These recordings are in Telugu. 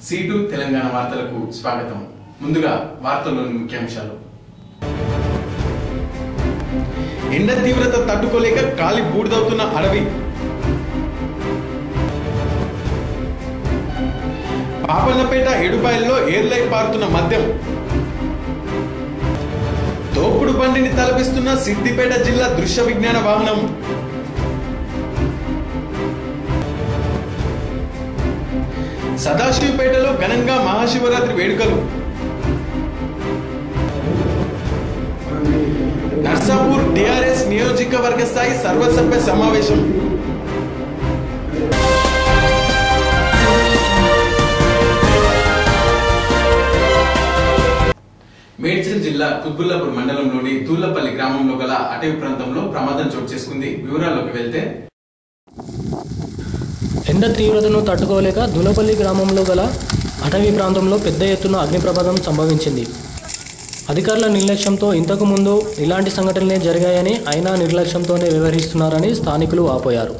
సీటు తెలంగాణ వార్తలకు స్వాగతం ముందుగా వార్తల్లోని ముఖ్యాంశాలు ఎండ తీవ్రత తట్టుకోలేక కాలి బూడిదవుతున్న అడవి పాపన్నపేట ఏడుపాయల్లో ఏర్లై పారుతున్న మద్యం తోపుడు బండిని తలపిస్తున్న సిద్దిపేట జిల్లా దృశ్య విజ్ఞాన వాహనం సదాశివపేటలో ఘనంగా మహాశివరాత్రి వేడుకలు నర్సాపూర్ టిఆర్ఎస్ నియోజకవర్గ స్థాయి సర్వసభ్య సమావేశం మేడ్చల్ జిల్లా కుత్బుల్లాపూర్ మండలంలోని తూళ్లపల్లి గ్రామంలో గల అటవీ ప్రాంతంలో ప్రమాదం చోటు చేసుకుంది వివరాల్లోకి వెళ్తే ఎండ తీవ్రతను తట్టుకోలేక దులపల్లి గ్రామంలో గల అటవీ ప్రాంతంలో పెద్ద ఎత్తున అగ్ని ప్రమాదం సంభవించింది అధికారుల నిర్లక్ష్యంతో ఇంతకు ముందు ఇలాంటి సంఘటనలే జరిగాయని అయినా నిర్లక్ష్యంతోనే వ్యవహరిస్తున్నారని స్థానికులు ఆపోయారు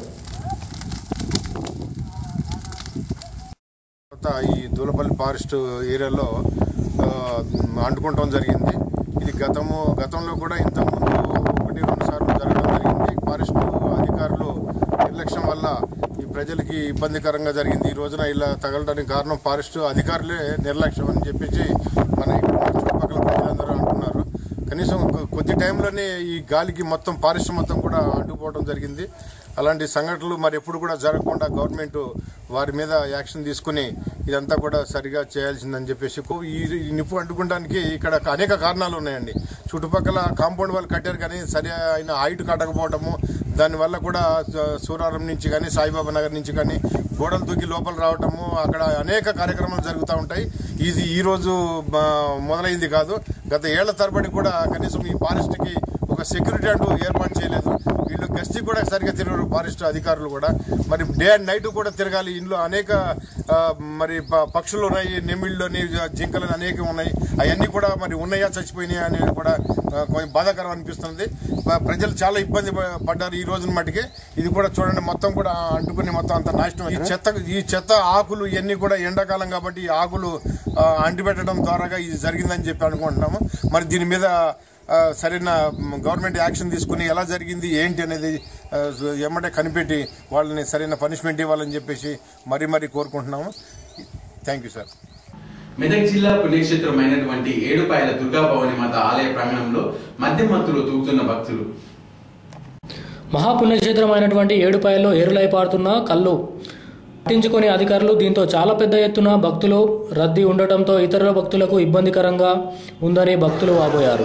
తర్వాత ఈ దూలపల్లి ఫారెస్ట్ ఏరియాలో ఆ, అంటుకోవటం జరిగింది ఇది గతము గతంలో కూడా ఇంతకుముందు ఒకటి రెండు సార్లు జరగడం జరిగింది ఫారెస్ట్ అధికారులు నిర్లక్ష్యం వల్ల ఈ ప్రజలకి ఇబ్బందికరంగా జరిగింది ఈ రోజున ఇలా తగలడానికి కారణం ఫారెస్ట్ అధికారులే నిర్లక్ష్యం అని చెప్పేసి మన ఇక్కడ ఉన్న చుట్టుపక్కల ప్రజలందరూ అంటున్నారు కనీసం కొ- కొద్ది టైంలోనే ఈ గాలికి మొత్తం ఫారెస్ట్ మొత్తం కూడా అంటుకుపోవడం జరిగింది అలాంటి సంఘటనలు మరి ఎప్పుడు కూడా జరగకుండా గవర్నమెంట్ వారి మీద యాక్షన్ తీసుకుని ఇదంతా కూడా సరిగా చేయాల్సిందని చెప్పేసి కో- ఈ ఈ నిప్పు అంటుకోవడానికి ఇక్కడ అనేక కారణాలు ఉన్నాయండి చుట్టుపక్కల కాంపౌండ్ వాళ్ళు కట్టారు కానీ సరి అయిన హైట్ కట్టకపోవడము దానివల్ల కూడా స- సూరారం నుంచి కానీ సాయిబాబా నగర్ నుంచి కానీ గోడలు దూకి లోపల రావటము అక్కడ అనేక కార్యక్రమాలు జరుగుతూ ఉంటాయి ఇది ఈ రోజు ఆ, మొదలైంది కాదు గత ఏళ్ల తరబడి కూడా కనీసం ఈ ఫారెస్ట్కి ఒక సెక్యూరిటీ అంటూ ఏర్పాటు చేయలేదు వీళ్ళు గస్తీ కూడా సరిగా తిరగరు ఫారెస్ట్ అధికారులు కూడా మరి డే అండ్ నైట్ కూడా తిరగాలి ఇంట్లో అనేక ఆ, మరి ప- పక్షులు ఉన్నాయి నెమిళ్ళు జింకలు అనేక ఉన్నాయి అవన్నీ కూడా మరి ఉన్నాయా చచ్చిపోయినాయా అనేది కూడా ఆ, కొంచెం బాధాకరం అనిపిస్తుంది ప- ప్రజలు చాలా ఇబ్బంది ప- పడ్డారు ఈ రోజున మటుకి ఇది కూడా చూడండి మొత్తం కూడా అంటుకుని మొత్తం అంత నాశనం ఈ చెత్త ఈ చెత్త ఆకులు ఇవన్నీ కూడా ఎండాకాలం కాబట్టి ఈ ఆకులు ఆ, అంటిపెట్టడం ద్వారాగా ఇది జరిగిందని చెప్పి అనుకుంటున్నాము మరి దీని మీద ఆ, సరైన మ్, గవర్నమెంట్ యాక్షన్ తీసుకుని ఎలా జరిగింది ఏంటి అనేది ఆ, ఎమ్మటే కనిపెట్టి వాళ్ళని సరైన పనిష్మెంట్ ఇవ్వాలని చెప్పేసి మరీ మరీ కోరుకుంటున్నాము థ్యాంక్ యూ సార్ మెదక్ జిల్లా పుణ్యక్షేత్రమైనటువంటి ఏడుపాయల దుర్గా భవాని మాత ఆలయ ప్రాంగణంలో మద్యం మత్తులో తూగుతున్న భక్తులు మహాపుణ్యక్షేత్రమైనటువంటి ఏడుపాయల్లో ఏరులై పారుతున్న కళ్ళు పట్టించుకొని అధికారులు దీంతో చాలా పెద్ద ఎత్తున భక్తులు రద్దీ ఉండటంతో ఇతర భక్తులకు ఇబ్బందికరంగా ఉందని భక్తులు వాపోయారు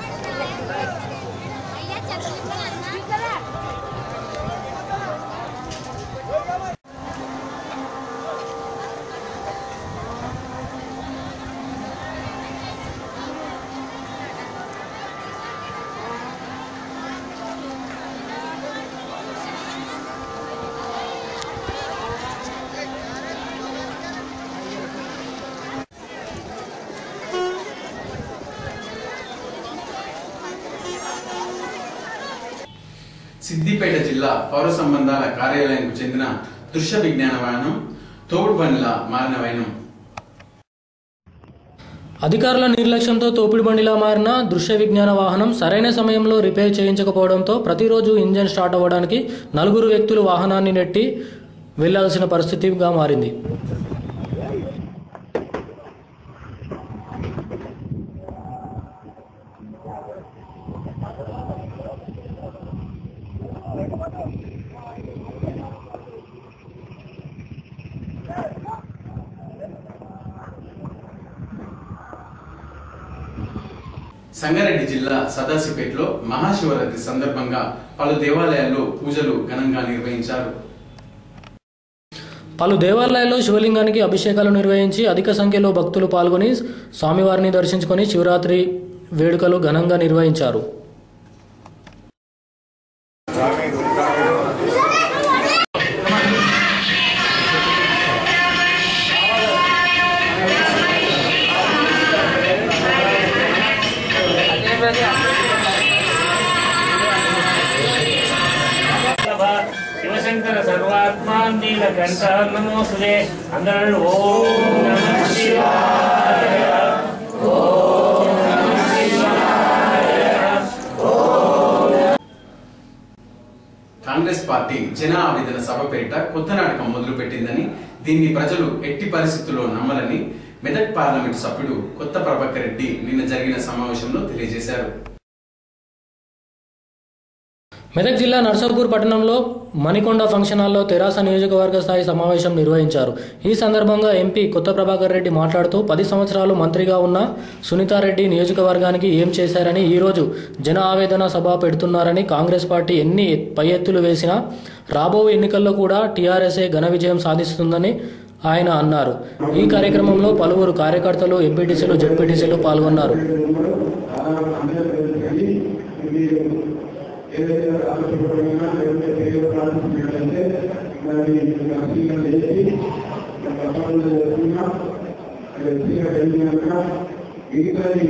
సిద్దిపేట జిల్లా పౌర సంబంధాల కార్యాలయంకు చెందిన దృశ్య విజ్ఞాన వాహనం తోడు బండ్ల మారిన వైనం అధికారుల నిర్లక్ష్యంతో తోపిడి బండిలా మారిన దృశ్య విజ్ఞాన వాహనం సరైన సమయంలో రిపేర్ చేయించకపోవడంతో ప్రతిరోజు ఇంజన్ స్టార్ట్ అవ్వడానికి నలుగురు వ్యక్తులు వాహనాన్ని నెట్టి వెళ్లాల్సిన పరిస్థితిగా మారింది సంగారెడ్డి జిల్లా సదాశివపేటలో మహాశివరాత్రి సందర్భంగా పలు దేవాలయాల్లో పూజలు ఘనంగా నిర్వహించారు పలు దేవాలయాల్లో శివలింగానికి అభిషేకాలు నిర్వహించి అధిక సంఖ్యలో భక్తులు పాల్గొని స్వామివారిని దర్శించుకొని శివరాత్రి వేడుకలు ఘనంగా నిర్వహించారు శివశంకర సర్వాత్మా నీలకంఠ నమోస్తుదే అందరూ ఓం నమః కాంగ్రెస్ పార్టీ జన ఆవేదన సభ పేరిట కొత్త నాటకం మొదలుపెట్టిందని దీన్ని ప్రజలు ఎట్టి పరిస్థితుల్లో నమ్మలని మెదక్ పార్లమెంటు సభ్యుడు కొత్త ప్రభాకర్ రెడ్డి నిన్న జరిగిన సమావేశంలో తెలియజేశారు మెదక్ జిల్లా నర్సాపూర్ పట్టణంలో మణికొండ ఫంక్షన్ హాల్లో తెరాస నియోజకవర్గ స్థాయి సమావేశం నిర్వహించారు ఈ సందర్భంగా ఎంపీ కొత్త ప్రభాకర్ రెడ్డి మాట్లాడుతూ పది సంవత్సరాలు మంత్రిగా ఉన్న సునీతారెడ్డి నియోజకవర్గానికి ఏం చేశారని ఈరోజు జన ఆవేదన సభ పెడుతున్నారని కాంగ్రెస్ పార్టీ ఎన్ని పై ఎత్తులు వేసినా రాబో ఎన్నికల్లో కూడా టీఆర్ఎస్ఏ ఘన విజయం సాధిస్తుందని ఆయన అన్నారు ఈ కార్యక్రమంలో పలువురు కార్యకర్తలు ఎంపీటీసీలు జెడ్పీటీసీలు పాల్గొన్నారు ఏదైతే ఆలోచన లేకపోతే ఏదో ప్రారంభించినట్లయితే దాన్ని పరిశీలన చేసి తప్పకుండా చేస్తున్నా వ్యక్తిగా కలిగినాక మిగతాది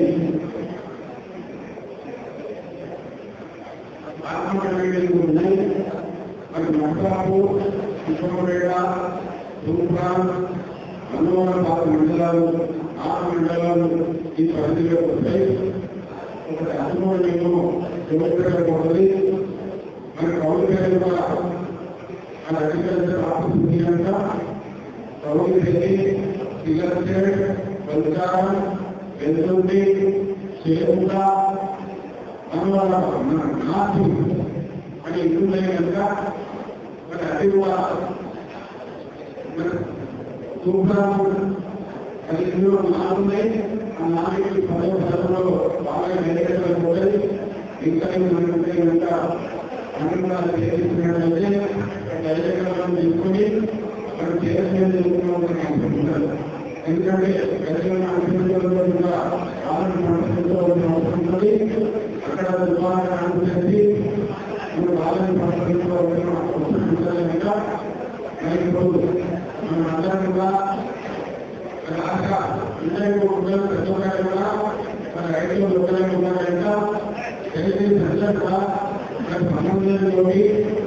ఆత్మకళలు ఉన్నాయి మరి మట్టాపు కృష్ణపేట తూప్రాన్ అన్నవరం పాత మండలాలు ఆరు మండలాలు ఈ పరిధిలో వస్తాయి ఒకటి అన్నవరం చూడకపోతుంది మన కౌలుకలు కూడా మన అగ్రికల్చర్ ఆఫీస్ కనుక కౌలు పెట్టి సిగరెట్ పంచారం వెళ్తుంది చేయకుండా మన మన నాటు అని ఇల్లు కనుక మన అది కూడా మన చూపుతాము అది ఇందులో నాలుగున్నాయి ఆ నాలుగు పదవ శాతంలో బాగా నిలబెట్టకపోతే ఇంకా ఏమంటే కనుక అనుకున్నాను చేసినట్లయితే డైరెక్ట్ తీసుకుని అక్కడ చేసుకుని ఎందుకంటే కలిగిన అనుభవంలో కూడా ఆరు మనసులో అవసరం ఉంటుంది అక్కడ దుకాణం అనుభవించి మనం బాలని మనసులో అవసరం ఉంటుంది కనుక మరి ఇప్పుడు మనం అందరంగా రాక ఇండియన్ ఉపయోగం పెట్టుకోవడం మన రైతులు ఉపయోగం కనుక తెలిసి ప్రజలుగా మన సమాజంలోని